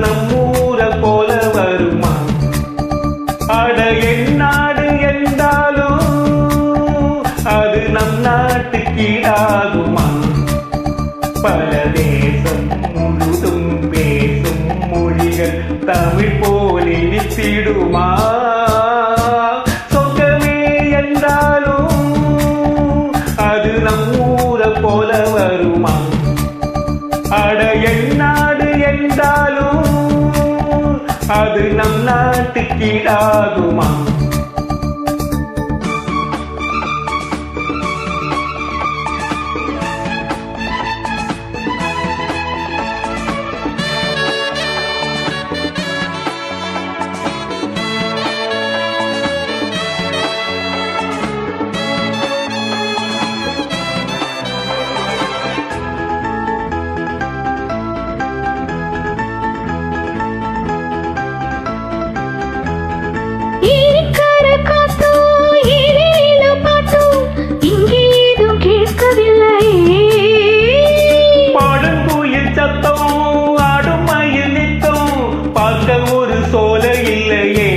நம்மூர போல வருமா அட என் நாடு என்றாலும் அது நம் நாட்டுக்கீடாகுமா பல தேசம் முழுதும் பேசும் மொழிகள் தமிழ் போல் இனித்திடுமா சொர்க்கமே என்றாலும் அது நம் ஊர போல வருமா அட என் நாடு என்றாலும் அது நம் நாட்டுக்கீடாகுமா இருக்கிற காத்தும் இலையில பாட்டும் இங்கே ஏதும் கேட்கவில்லையே பாடும் குயில் சத்தம் ஆடும் மயில் நித்தம் பார்க்க ஒரு சோல இல்லையே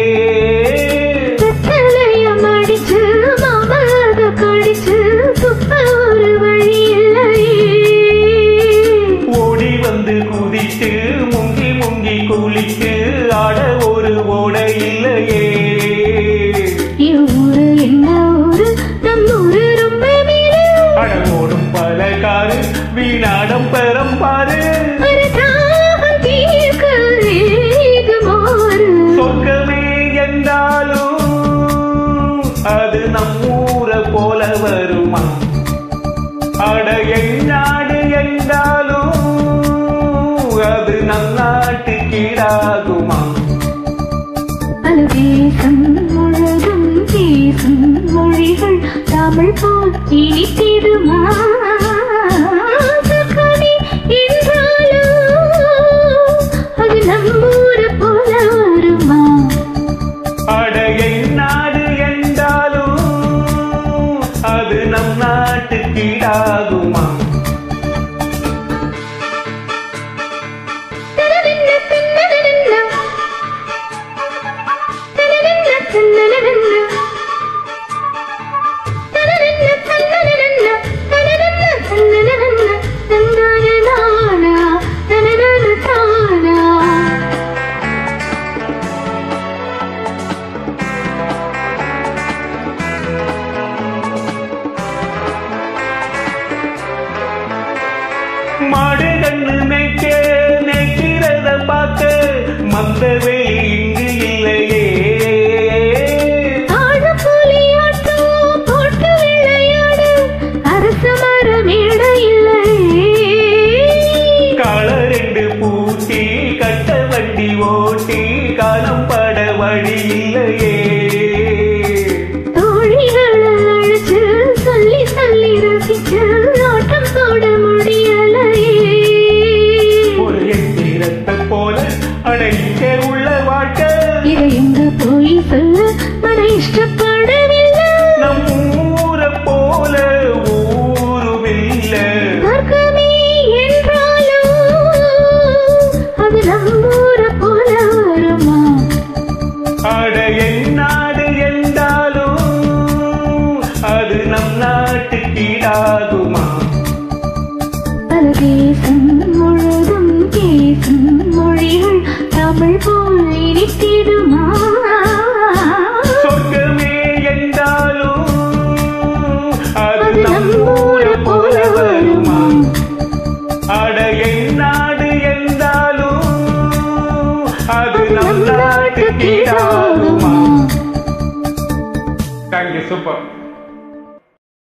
வெத்தலையம் அடிச்சு மாமத கடிச்சு துப்ப ஒரு வழி இல்லையே ஓடி வந்து குதித்து முங்கி முங்கி குளித்து ஆட ஒரு ஓட இல்லையே இவ்வூரு என்ன ஊரு நம் ஊரு ரொம்ப மேலே அடமோடும் பல காரு வீணாடம் பெறம் பாரு ஒரு தாகம் தீர்க்க ஏது மாறு சொர்க்கமே என்றாலும் அது நம்மூர போல வருமா அட என் நாடு என்றாலும் அது நம் நாட்டுக்கீடாகுமா பல தேசம் முழுதும் பேசும் மொழிகள் தமிழ் போல் இனித்திடுமா சொர்க்கமே என்றாலும் அது நம்மூரு போல வருமா அட என் நாடு என்றாலும் அது நம் நாட்டுக்கீடாகுமா தனதென்ன தன்னதென்ன. தனதென்ன தன்னதென்ன. தனதென்ன தன்னதென்ன. தனதென்ன தன்னதென்ன. தந்தான நானா. தனதன தானா. மாடு கண்ணு மேய்க்க மேய்க்கிறத பார்க்க மந்த வெளி இங்கு இல்லையே ஆடு புலியாட்டம் போட்டு விளையாடு. அரச மரம் இட இல்லையே கால ரெண்டு பூட்டி கட்ட வண்டி ஓட்டி காலம் பட வழி இல்லையே தோழிகளை அழைச்சு சொல்லி சொல்லி ரசிச்சு ஆட்டம் போட முடியலையே ஒரு எந்திரத்தை போல அடைக்க உள்ள வாழ்க்கை இதை எங்க போய் சொல்ல மன இஷ்டப்படவில்லை நம் ஊரை போல ஊருமில்ல சொர்க்கமே என்றாலும் அது நம்மூர போல வருமா அட என் நாடு என்றாலும் அது நம் நாட்டுக்கீடாகுமா பல தேசம் முழுதும் பேசும் மொழிகள் தமிழ் போல் இனித்திடுமா